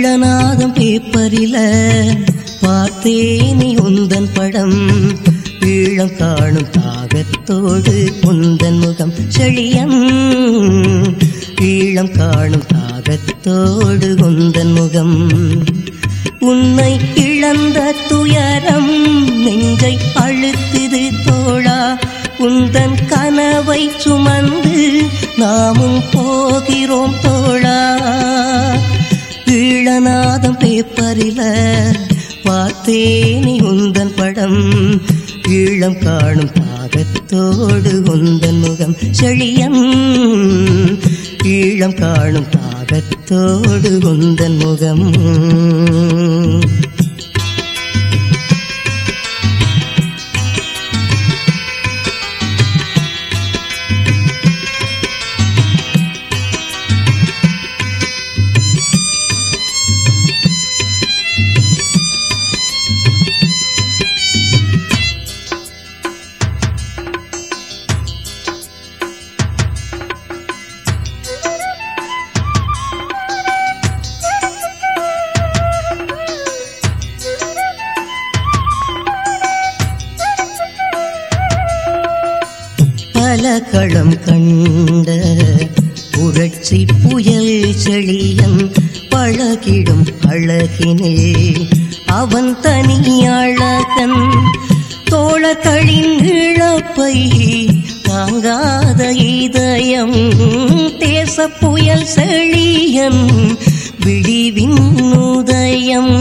ஈழநாதம் பேப்பரில பார்த்தேனே உந்தன் படம் ஈழம் காணும் தாகத்தோடு உந்தன் முகம் செழியம் ஈழம் காணும் தாகத்தோடு உந்தன் முகம் உன்னை இழந்த துயரம் நெஞ்சை அழுத்துது தோழா உந்தன் கனவை சுமந்து நாமும் போகிறோம் தோழா ஈழநாதம் பேப்பரில பார்த்தேனே உந்தன் படம் ஈழம் காணும் தாகத்தோடு உந்தன் முகம் செழியம் ஈழம் காணும் தாகத்தோடு உந்தன் முகம் பல களம் கண்ட புரட்சி புயல் செழியன் பழகிடும் அழகினே அவன் தனி அழகன் தோழர்களின் இழப்பை தாங்காத இதயம் தேச புயல் செழியன் விடிவின் உதயம்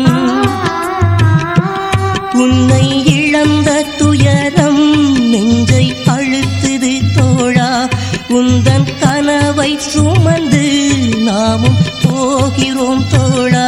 உன்னை இழந்த துயரம் நெஞ்சை அழுத்துது தோழா உந்தன் கனவை சுமந்து நாமும் போகிறோம் தோழா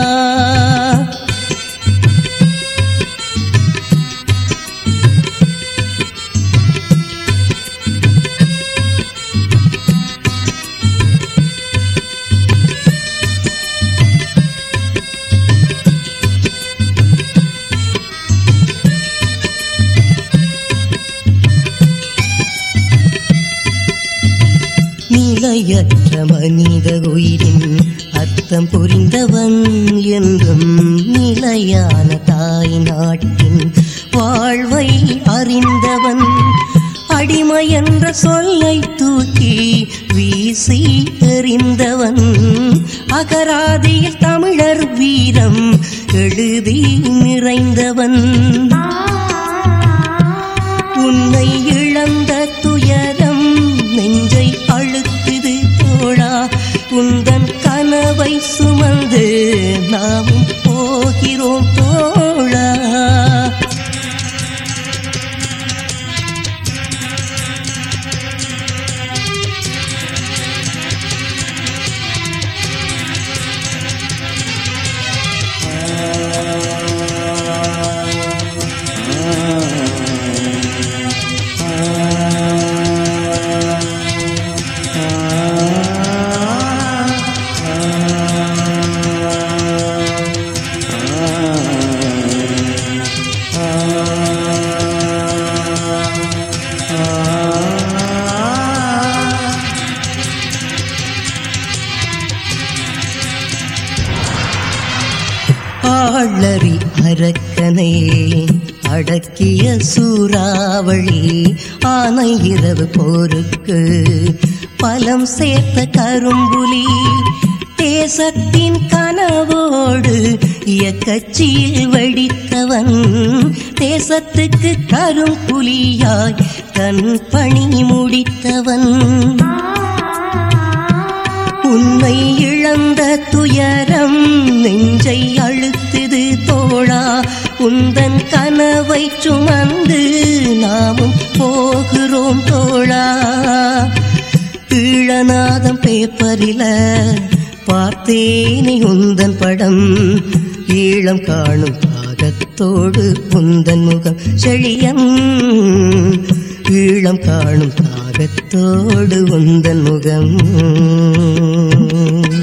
நிலையற்ற மனித உயிரின் அர்த்தம் புரிந்தவன் என்றும் நிலையான தாய் நாட்டின் வாழ்வை அறிந்தவன் அடிமை என்ற சொல்லை தூக்கி வீசி எறிந்தவன் அகராதியில் தமிழர் வீரம் எழுதி நிறைந்தவன் உன்னை இழந்த துயரம் நெஞ்சை அழுத்துது தோழா உந்தன் கனவை சுமந்து நாமும் போகிறோம் தோழா ஆளறி அரக்கனை அடக்கிய சூறாவளி ஆனை இரவு போருக்கு பலம் சேர்த்த கரும்புலி தேசத்தின் கனவோடு இயக்கச்சியில் வெடித்தவன் தேசத்துக்கு கரும்புலியாய் தன் பணி முடித்தவன் உன்னை இழந்த துயரம் நெஞ்சை அழுத்துது தோழா உந்தன் கனவை சுமந்து நாமும் போகிறோம் தோழா ஈழநாதம் பேப்பரில பார்த்தேனே உந்தன் படம் ஈழம் காணும் தாகத்தோடு உந்தன் முகம் செழியம் ஈழம் காணும் தாகத்தோடு உந்தன் முகம்